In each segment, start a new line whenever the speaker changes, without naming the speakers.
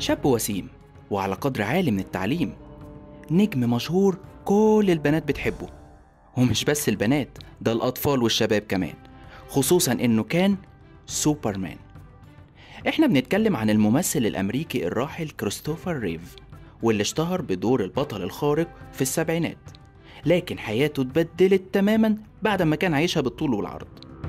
شاب وسيم وعلى قدر عالي من التعليم نجم مشهور كل البنات بتحبه ومش بس البنات ده الأطفال والشباب كمان خصوصا إنه كان سوبرمان احنا بنتكلم عن الممثل الأمريكي الراحل كريستوفر ريف واللي اشتهر بدور البطل الخارق في السبعينات لكن حياته اتبدلت تماما بعد ما كان عايشها بالطول والعرض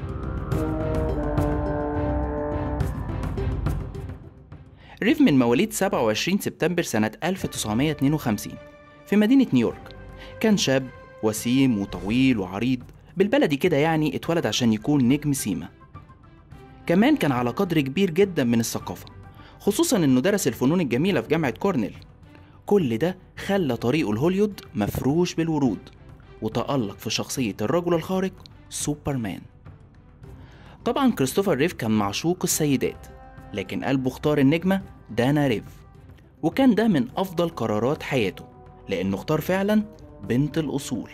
ريف من مواليد 27 سبتمبر سنة 1952 في مدينة نيويورك كان شاب وسيم وطويل وعريض بالبلدي كده يعني اتولد عشان يكون نجم سيما كمان كان على قدر كبير جدا من الثقافة خصوصا انه درس الفنون الجميلة في جامعة كورنيل كل ده خلى طريقه لهوليود مفروش بالورود وتألق في شخصية الرجل الخارق سوبرمان طبعا كريستوفر ريف كان معشوق السيدات لكن قلبه اختار النجمة دانا ريف وكان ده من أفضل قرارات حياته لأنه اختار فعلا بنت الأصول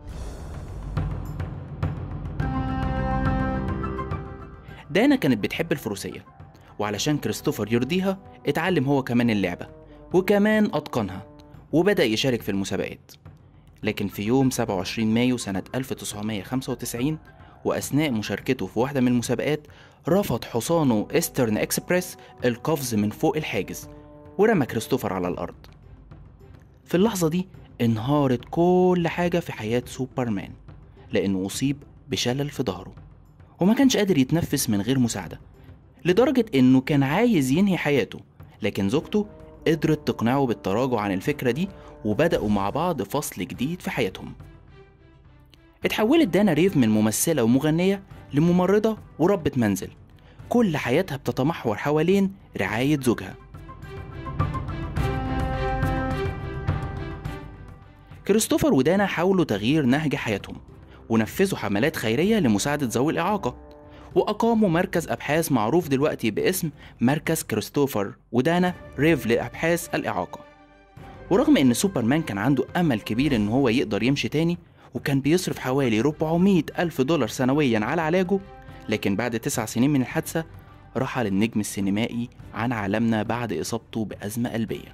دانا كانت بتحب الفروسية وعلشان كريستوفر يرضيها اتعلم هو كمان اللعبة وكمان أتقنها وبدأ يشارك في المسابقات لكن في يوم 27 مايو سنة 1995 وأثناء مشاركته في واحدة من المسابقات رفض حصانه إسترن إكسبريس القفز من فوق الحاجز ورمى كريستوفر على الأرض في اللحظة دي انهارت كل حاجة في حياة سوبرمان لأنه أصيب بشلل في ظهره وما كانش قادر يتنفس من غير مساعدة لدرجة إنه كان عايز ينهي حياته لكن زوجته قدرت تقنعه بالتراجع عن الفكرة دي وبدأوا مع بعض فصل جديد في حياتهم اتحولت دانا ريف من ممثلة ومغنية لممرضة وربة منزل كل حياتها بتتمحور حوالين رعاية زوجها كريستوفر ودانا حاولوا تغيير نهج حياتهم ونفذوا حملات خيرية لمساعدة ذوي الإعاقة وأقاموا مركز أبحاث معروف دلوقتي باسم مركز كريستوفر ودانا ريف لأبحاث الإعاقة ورغم إن سوبرمان كان عنده أمل كبير إن هو يقدر يمشي تاني وكان بيصرف حوالي 400 ألف دولار سنويا على علاجه لكن بعد تسع سنين من الحادثة رحل النجم السينمائي عن عالمنا بعد إصابته بأزمة قلبية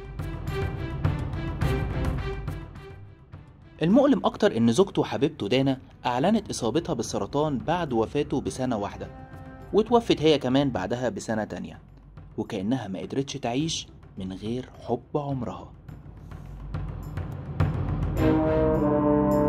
المؤلم أكتر إن زوجته وحبيبته دانا أعلنت إصابتها بالسرطان بعد وفاته بسنة واحدة وتوفت هي كمان بعدها بسنة تانية وكأنها ما قدرتش تعيش من غير حب عمرها